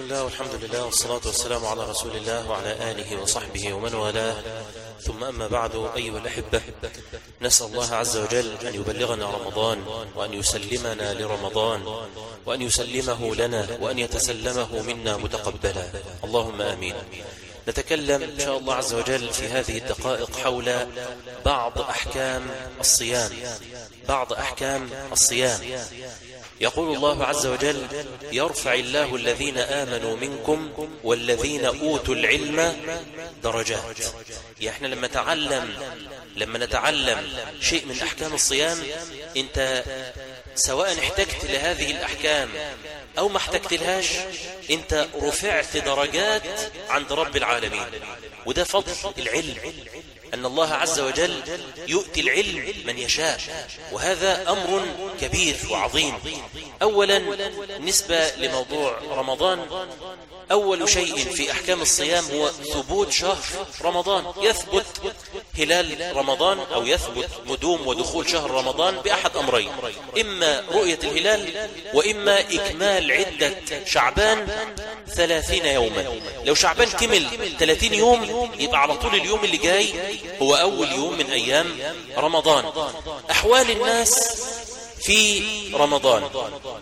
الله والحمد لله والصلاة والسلام على رسول الله وعلى آله وصحبه ومن والاه ثم أما بعد أيها الأحبة نسأل الله عز وجل أن يبلغنا رمضان وأن يسلمنا لرمضان وأن يسلمه لنا وأن يتسلمه منا متقبلا اللهم آمين نتكلم إن شاء الله عز وجل في هذه الدقائق حول بعض أحكام الصيام بعض أحكام الصيام يقول الله عز وجل يرفع الله الذين آمنوا منكم والذين أوتوا العلم درجات يعني احنا لما تعلم لما نتعلم شيء من أحكام الصيام انت سواء احتجت لهذه الأحكام أو ما احتجت لهاش انت رفعت درجات عند رب العالمين وده فضل العلم أن الله عز وجل يؤتي العلم من يشاء وهذا أمر كبير وعظيم أولا نسبة لموضوع رمضان أول شيء في أحكام الصيام هو ثبوت شهر رمضان يثبت هلال رمضان أو يثبت مدوم ودخول شهر رمضان بأحد أمرين إما رؤية الهلال وإما إكمال عدة شعبان ثلاثين يوما لو شعبان كمل ثلاثين يوم يبقى على طول اليوم اللي جاي هو أول يوم من أيام رمضان أحوال الناس في رمضان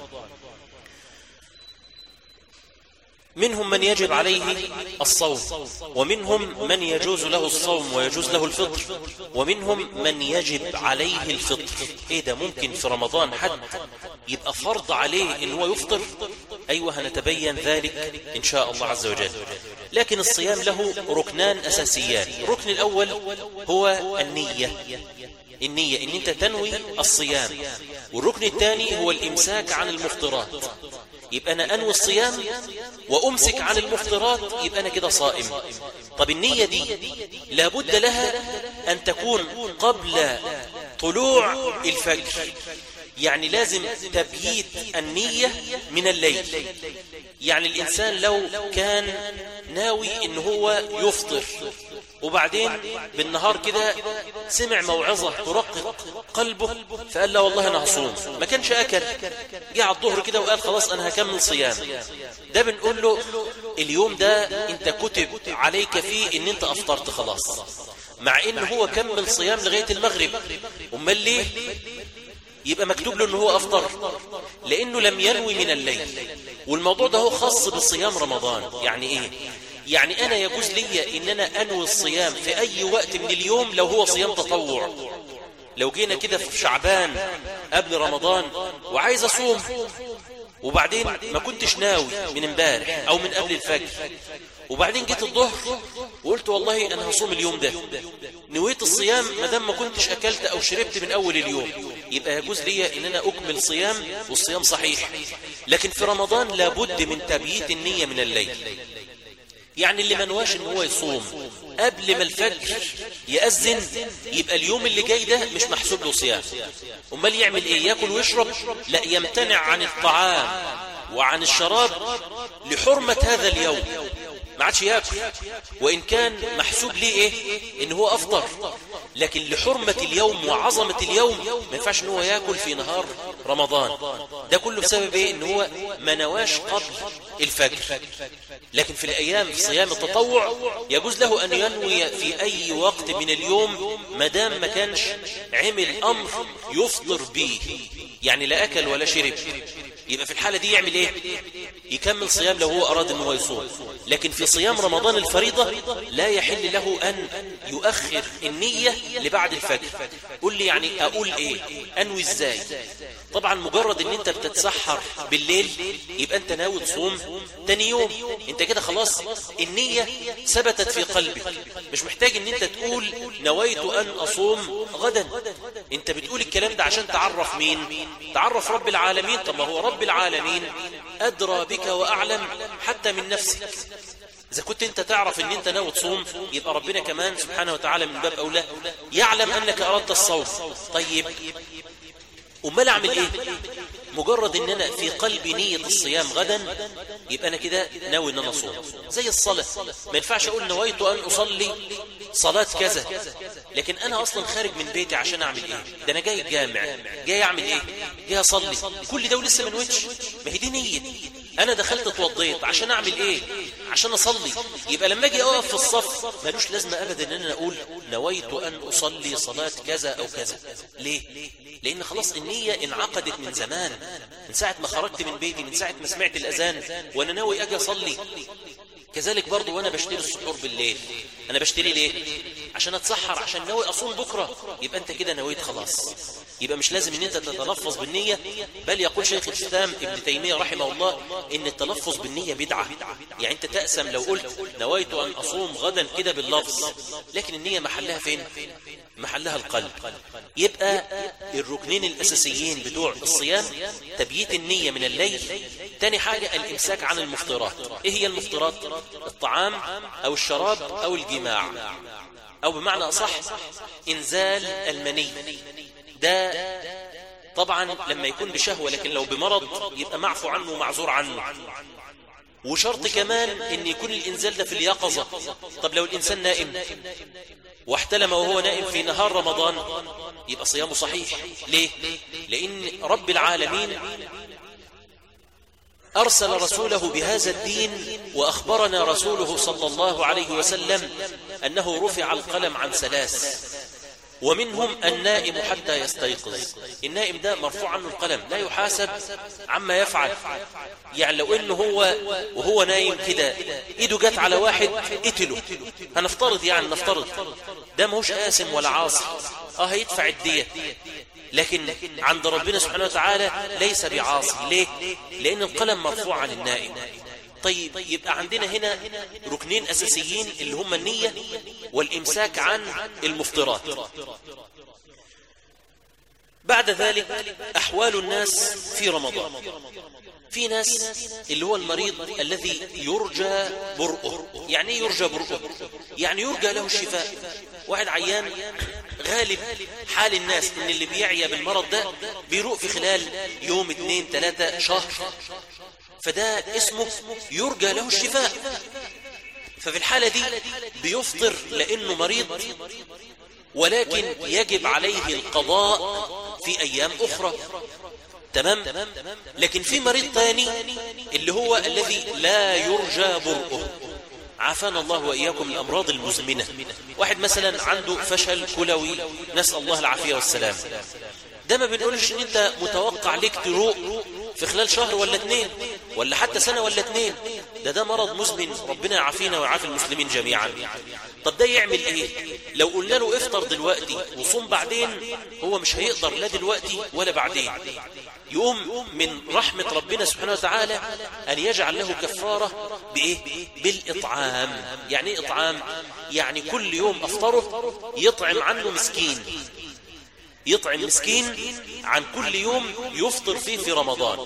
منهم من يجب عليه الصوم ومنهم من يجوز له الصوم ويجوز له الفطر ومنهم من يجب عليه الفطر ايه ده ممكن في رمضان حد يبقى فرض عليه ان هو يفطر ايوه هنتبين ذلك ان شاء الله عز وجل لكن الصيام له ركنان اساسيان الركن الاول هو النية النية ان انت تنوي الصيام والركن الثاني هو الامساك عن المفطرات يبقى أنا أنوي الصيام وأمسك عن المفطرات يبقى أنا كده صائم طب النية دي لابد لها أن تكون قبل طلوع الفجر يعني لازم تبييت النية من الليل يعني الإنسان لو كان ناوي إن هو يفطر وبعدين بالنهار كده سمع موعظة ترقق قلبه فقال لا والله أنا هصوم ما كانش أكل جه على الظهر كده وقال خلاص أنا هكمل صيام ده بنقول له اليوم ده أنت كتب عليك فيه إن أنت أفطرت خلاص مع إن هو كمل صيام لغاية المغرب أمال ليه يبقى مكتوب له أنه هو أفطر لأنه لم ينوي من الليل والموضوع ده هو خاص بصيام رمضان يعني إيه يعني أنا يجوز لي إن أنا أنوي الصيام في أي وقت من اليوم لو هو صيام تطوع لو جينا كده في شعبان قبل رمضان وعايز أصوم وبعدين ما كنتش ناوي من امبارح أو من قبل الفجر وبعدين جيت الظهر وقلت والله أنا هصوم اليوم ده نويت الصيام ما دام ما كنتش أكلت أو شربت من أول اليوم يبقى يجوز لي إن أنا أكمل صيام والصيام صحيح لكن في رمضان لابد من تبييت النية من الليل يعني اللي منواش ان هو يصوم قبل ما الفجر يأذن يبقى اليوم اللي جاي ده مش محسوب له صيام امال يعمل ايه ياكل ويشرب لا يمتنع عن الطعام وعن الشراب لحرمة هذا اليوم ما عادش ياكل وإن كان محسوب ليه إيه إن هو أفطر لكن لحرمة اليوم وعظمة اليوم ما ينفعش إن هو ياكل في نهار رمضان ده كله بسبب إيه إن هو ما نواش قبل الفجر لكن في الأيام في صيام التطوع يجوز له أن ينوي في أي وقت من اليوم ما دام ما كانش عمل أمر يفطر به يعني لا أكل ولا شرب يبقى في الحالة دي يعمل ايه يكمل صيام لو هو اراد ان هو يصوم لكن في صيام رمضان الفريضة لا يحل له ان يؤخر النية لبعد الفجر قل لي يعني اقول ايه انوي ازاي طبعا مجرد ان انت بتتسحر بالليل يبقى انت ناوي تصوم تاني يوم انت كده خلاص النية ثبتت في قلبك مش محتاج ان انت تقول نويت ان اصوم غدا انت بتقول الكلام ده عشان تعرف مين تعرف رب العالمين طب ما هو رب العالمين أدرى بك وأعلم حتى من نفسك إذا كنت أنت تعرف أن أنت ناوي تصوم يبقى ربنا كمان سبحانه وتعالى من باب أولى يعلم أنك أردت الصوم طيب أمال أعمل إيه مجرد ان انا في قلبي نية الصيام غدا يبقى انا كده ناوي ان انا اصوم زي الصلاة ما ينفعش اقول نويت ان اصلي صلاة كذا لكن انا اصلا خارج من بيتي عشان اعمل ايه ده انا جاي الجامع جاي اعمل ايه جاي اصلي كل ده ولسه ما نويتش ما هي دي نية انا دخلت اتوضيت عشان اعمل ايه عشان اصلي يبقى لما اجي اقف في الصف ملوش لازمه ابدا ان انا اقول نويت ان اصلي صلاه كذا او كذا ليه لان خلاص النيه انعقدت من زمان من ساعه ما خرجت من بيتي من ساعه ما سمعت الاذان وانا ناوي اجي اصلي كذلك برضو وانا بشتري السحور بالليل انا بشتري ليه عشان اتسحر عشان ناوي اصوم بكره يبقى انت كده نويت خلاص يبقى مش لازم ان انت تتلفظ بالنية بل يقول شيخ الاسلام ابن تيمية رحمه الله ان التلفظ بالنية بدعة يعني انت تأسم لو قلت نويت ان اصوم غدا كده باللفظ لكن النية محلها فين محلها القلب يبقى الركنين الاساسيين بتوع الصيام تبييت النية من الليل تاني حاجة الامساك عن المفطرات ايه هي المفطرات الطعام او الشراب او الجماع او بمعنى اصح انزال المني ده طبعا لما يكون بشهوة لكن لو بمرض يبقى معفو عنه ومعذور عنه وشرط كمان ان يكون الانزال ده في اليقظة طب لو الانسان نائم واحتلم وهو نائم في نهار رمضان يبقى صيامه صحيح ليه لان رب العالمين أرسل رسوله بهذا الدين وأخبرنا رسوله صلى الله عليه وسلم أنه رفع القلم عن ثلاث ومنهم النائم حتى يستيقظ النائم ده مرفوع عنه القلم لا يحاسب عما يفعل يعني لو انه هو وهو نايم كده ايده جت على واحد قتله هنفترض يعني نفترض ده ماهوش قاسم ولا عاصي اه هيدفع الدية لكن عند ربنا سبحانه وتعالى ليس بعاصي ليه لان القلم مرفوع عن النائم طيب يبقى عندنا هنا ركنين أساسيين اللي هم النية والإمساك عن المفطرات بعد ذلك أحوال الناس في رمضان في ناس اللي هو المريض الذي يرجى برؤه يعني ايه يرجى برؤه يعني يرجى له الشفاء واحد عيان غالب حال الناس ان اللي بيعيا بالمرض ده بيروق في خلال يوم اتنين تلاتة شهر فده اسمه يرجى له الشفاء ففي الحالة دي بيفطر لأنه مريض ولكن يجب عليه القضاء في أيام أخرى تمام لكن في مريض تاني اللي هو الذي لا يرجى برؤه عافانا الله وإياكم الأمراض المزمنة واحد مثلا عنده فشل كلوي نسأل الله العافية والسلام ده ما بنقولش ان انت متوقع ليك تروق في خلال شهر ولا اتنين ولا حتى سنة ولا اتنين ده ده مرض مزمن ربنا يعافينا ويعافي المسلمين جميعا طب ده يعمل ايه لو قلنا له افطر دلوقتي وصوم بعدين هو مش هيقدر لا دلوقتي ولا بعدين يقوم من رحمة ربنا سبحانه وتعالى أن يجعل له كفارة بإيه؟ بالإطعام يعني إيه إطعام؟ يعني كل يوم أفطره يطعم عنه مسكين يطعم مسكين عن كل يوم يفطر فيه في رمضان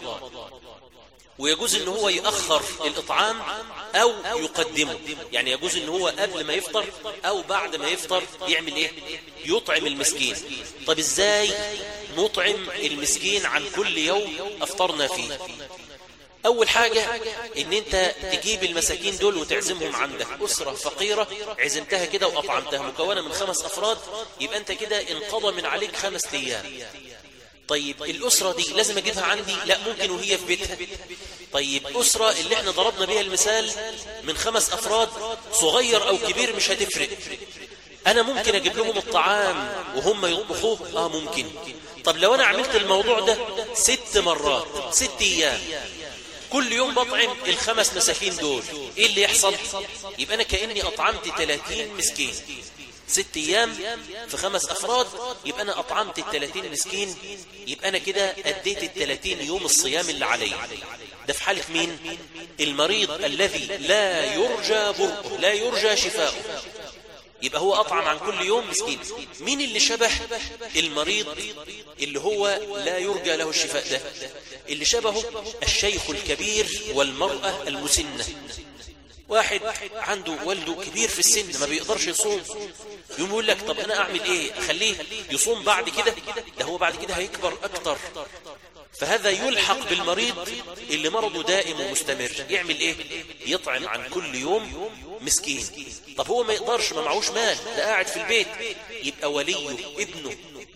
ويجوز ان هو يأخر الإطعام أو يقدمه يعني يجوز ان هو قبل ما يفطر أو بعد ما يفطر يعمل ايه يطعم المسكين طب ازاي نطعم المسكين عن كل يوم أفطرنا فيه أول حاجة إن أنت تجيب المساكين دول وتعزمهم عندك أسرة فقيرة عزمتها كده وأطعمتها مكونة من خمس أفراد يبقى أنت كده انقضى من عليك خمس أيام طيب الأسرة دي لازم أجيبها عندي لا ممكن وهي في بيتها طيب أسرة اللي احنا ضربنا بيها المثال من خمس أفراد صغير أو كبير مش هتفرق أنا ممكن أجيب لهم الطعام وهم يطبخوه آه ممكن طب لو أنا عملت الموضوع ده ست مرات ست أيام كل يوم بطعم الخمس مساكين دول ايه اللي يحصل يبقى انا كأني اطعمت 30 مسكين ست ايام في خمس افراد يبقى انا اطعمت ال 30 مسكين يبقى انا كده اديت ال 30 يوم الصيام اللي علي ده في حالة مين المريض الذي لا يرجى برؤه لا يرجى شفاؤه يبقى هو أطعم عن كل يوم مسكين مين اللي شبه المريض اللي هو لا يرجى له الشفاء ده اللي شبهه الشيخ الكبير والمرأة المسنة واحد عنده والده كبير في السن ما بيقدرش يصوم يقوم يقول لك طب انا اعمل ايه اخليه يصوم بعد كده ده هو بعد كده هيكبر اكتر فهذا يلحق بالمريض اللي مرضه دائم ومستمر يعمل ايه يطعم عن كل يوم مسكين طب هو ما يقدرش ما معهوش مال ده قاعد في البيت يبقى وليه ابنه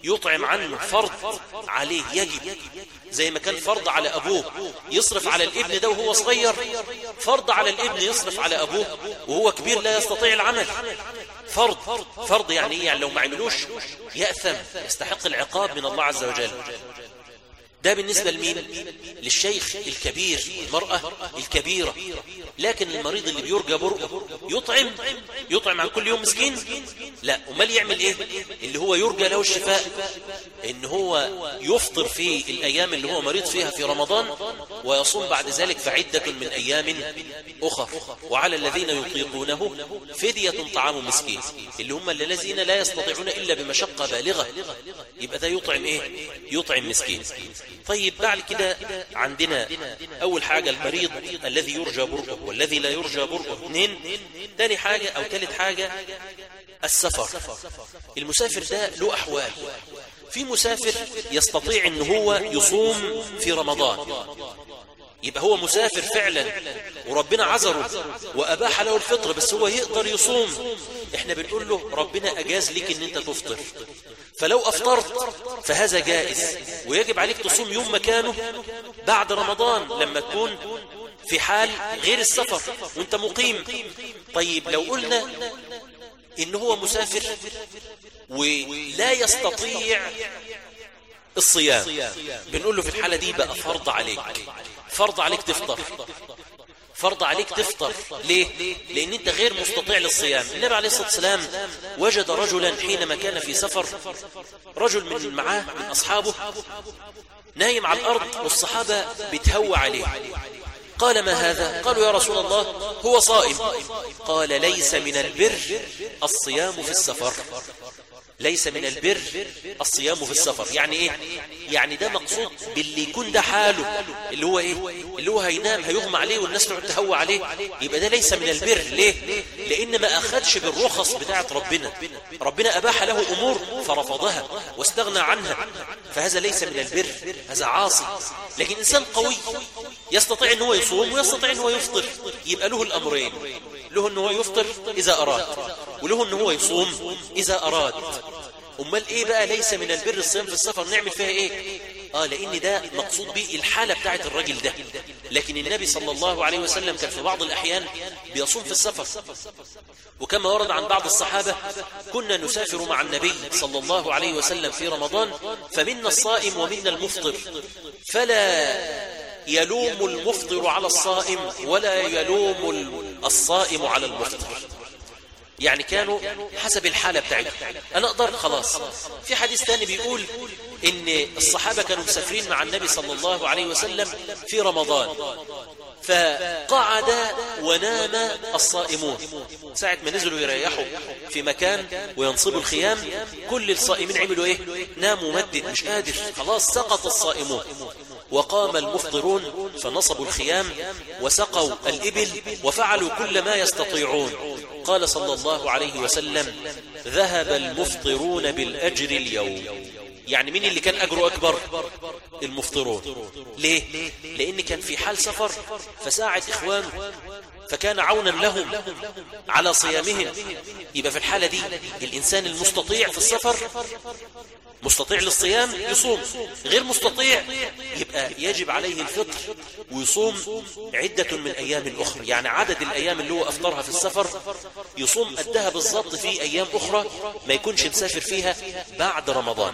يطعم عنه فرض عليه يجب زي ما كان فرض على أبوه يصرف على الابن ده وهو صغير فرض على الابن يصرف على أبوه وهو كبير لا يستطيع العمل فرض فرض يعني إيه؟ يعني لو ما عملوش يأثم يستحق العقاب من الله عز وجل ده بالنسبة لمين للشيخ الكبير المرأة الكبيرة لكن المريض اللي بيرجى برقه يطعم يطعم عن كل يوم مسكين لا امال يعمل ايه اللي هو يرجى له الشفاء ان هو يفطر في الايام اللي هو مريض فيها في رمضان ويصوم بعد ذلك فعدة من ايام اخر وعلى الذين يطيقونه فدية طعام مسكين اللي هم الذين لا يستطيعون الا بمشقة بالغة يبقى ده يطعم ايه يطعم مسكين طيب بعد كده عندنا أول حاجة المريض الذي يرجى برؤه والذي لا يرجى برؤه اثنين تاني حاجة أو ثالث حاجة السفر المسافر ده له أحوال في مسافر يستطيع ان هو يصوم في رمضان يبقى هو مسافر فعلا وربنا عذره وأباح له الفطر بس هو يقدر يصوم احنا بنقول له ربنا أجاز لك ان انت تفطر فلو أفطرت فهذا جائز ويجب عليك تصوم يوم مكانه بعد رمضان لما تكون في حال غير السفر وانت مقيم طيب لو قلنا ان هو مسافر ولا يستطيع الصيام بنقول له في الحالة دي بقى فرض عليك فرض عليك تفطر فرض عليك تفطر ليه؟ لأن أنت غير مستطيع للصيام النبي عليه الصلاة والسلام وجد رجلا حينما كان في سفر رجل من معاه من أصحابه نايم على الأرض والصحابة بتهوى عليه قال ما هذا قالوا يا رسول الله هو صائم قال ليس من البر الصيام في السفر ليس من البر الصيام في السفر يعني ايه يعني ده مقصود باللي يكون ده حاله اللي هو ايه اللي هو هينام هيغمى عليه والناس تقعد تهوى عليه يبقى ده ليس من البر ليه لان ما اخدش بالرخص بتاعه ربنا ربنا اباح له امور فرفضها واستغنى عنها فهذا ليس من البر هذا عاصي لكن انسان قوي يستطيع ان هو يصوم ويستطيع ان هو يفطر يبقى له الامرين له ان هو يفطر اذا اراد وله ان هو يصوم اذا اراد امال ايه بقى ليس من البر الصيام في السفر نعمل فيها ايه اه لان ده مقصود به الحالة بتاعت الراجل ده لكن النبي صلى الله عليه وسلم كان في بعض الاحيان بيصوم في السفر وكما ورد عن بعض الصحابة كنا نسافر مع النبي صلى الله عليه وسلم في رمضان فمنا الصائم ومنا المفطر فلا يلوم المفطر على الصائم ولا يلوم الصائم على المفطر يعني كانوا حسب الحالة بتاعتهم أنا أقدر خلاص في حديث ثاني بيقول إن الصحابة كانوا مسافرين مع النبي صلى الله عليه وسلم في رمضان فقعد ونام الصائمون ساعة ما نزلوا يريحوا في مكان وينصبوا الخيام كل الصائمين عملوا ايه ناموا مدد مش قادر خلاص سقط الصائمون وقام المفطرون فنصبوا الخيام وسقوا الإبل وفعلوا كل ما يستطيعون قال صلى الله عليه وسلم ذهب المفطرون بالأجر اليوم يعني مين اللي كان أجره أكبر المفطرون ليه لأن كان في حال سفر فساعد إخوانه فكان عونا لهم على صيامهم يبقى في الحالة دي الإنسان المستطيع في السفر مستطيع للصيام يصوم غير مستطيع يبقى يجب عليه الفطر ويصوم عدة من أيام أخرى يعني عدد الأيام اللي هو أفطرها في السفر يصوم قدها بالضبط في أيام أخرى ما يكونش مسافر فيها بعد رمضان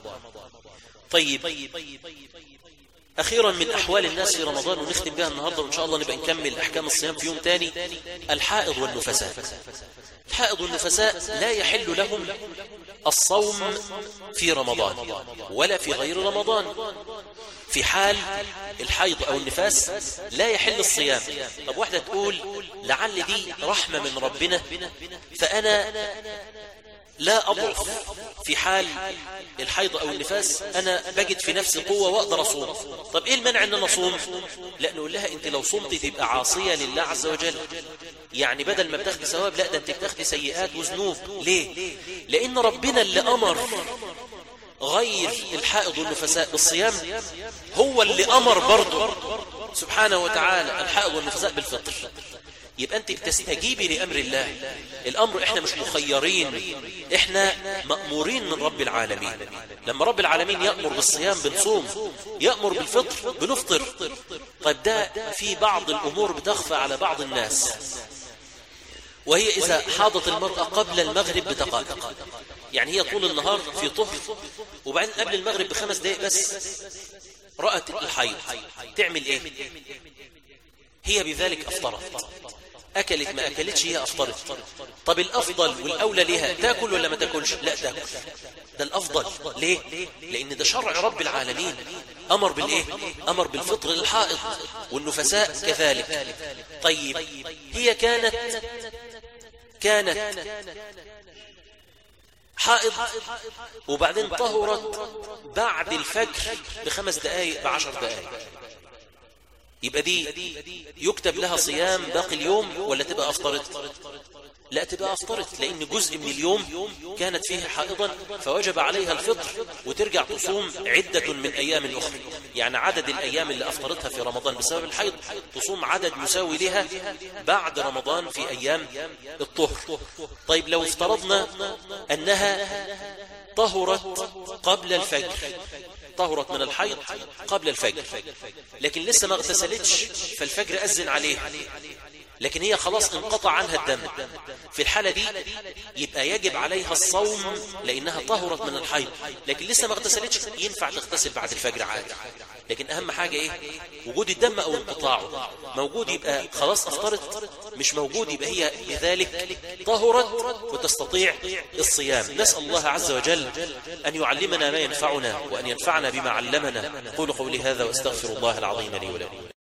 طيب أخيرا من أحوال الناس في رمضان ونختم بها النهاردة وإن شاء الله نبقى نكمل أحكام الصيام في يوم تاني الحائض والنفساء الحائض والنفساء لا يحل لهم الصوم في رمضان ولا في غير رمضان في حال الحيض أو النفاس لا يحل الصيام طب واحدة تقول لعل دي رحمة من ربنا فأنا لا أضعف في حال الحيض أو النفاس أنا بجد في نفسي قوة وأقدر أصوم طب إيه المنع أن أنا أصوم لا نقول لها أنت لو صمت تبقى عاصية لله عز وجل يعني بدل ما بتاخدي ثواب لا ده أنت بتاخدي سيئات وذنوب ليه لأن ربنا اللي أمر غير الحائض والنفساء بالصيام هو اللي أمر برضه سبحانه وتعالى الحائض والنفساء بالفطر يبقى أنت بتستجيبي لأمر الله الأمر إحنا مش مخيرين إحنا مأمورين من رب العالمين لما رب العالمين يأمر بالصيام بنصوم يأمر بالفطر بنفطر طيب ده في بعض الأمور بتخفى على بعض الناس وهي إذا حاضت المرأة قبل المغرب بدقائق يعني هي طول النهار في طهر وبعدين قبل المغرب بخمس دقائق بس رأت الحيض تعمل ايه هي بذلك افطرت اكلت ما اكلتش هي افطرت طب الافضل والاولى لها تاكل ولا ما تاكلش لا تاكل ده الافضل ليه لان ده شرع رب العالمين امر بالايه امر بالفطر للحائض والنفساء كذلك طيب هي كانت كانت حائض وبعدين طهرت بعد الفجر بخمس دقائق بعشر دقائق يبقى دي يكتب لها صيام باقي اليوم ولا تبقى أفطرت لا تبقى أفطرت لأن جزء من اليوم كانت فيه حائضا فوجب عليها الفطر وترجع تصوم عدة من أيام أخرى يعني عدد الأيام اللي أفطرتها في رمضان بسبب الحيض تصوم عدد مساوي لها بعد رمضان في أيام الطهر طيب لو افترضنا أنها طهرت قبل الفجر طهرت من الحيض قبل الفجر لكن لسه ما اغتسلتش فالفجر أذن عليها لكن هي خلاص انقطع عنها الدم في الحالة دي يبقى يجب عليها الصوم لأنها طهرت من الحيض لكن لسه ما اغتسلتش ينفع تغتسل بعد الفجر عادي لكن أهم حاجة إيه وجود الدم أو انقطاعه موجود يبقى خلاص أفطرت مش موجود يبقى هي بذلك طهرت وتستطيع الصيام نسأل الله عز وجل أن يعلمنا ما ينفعنا وأن ينفعنا بما علمنا قول قولي هذا واستغفر الله العظيم لي ولكم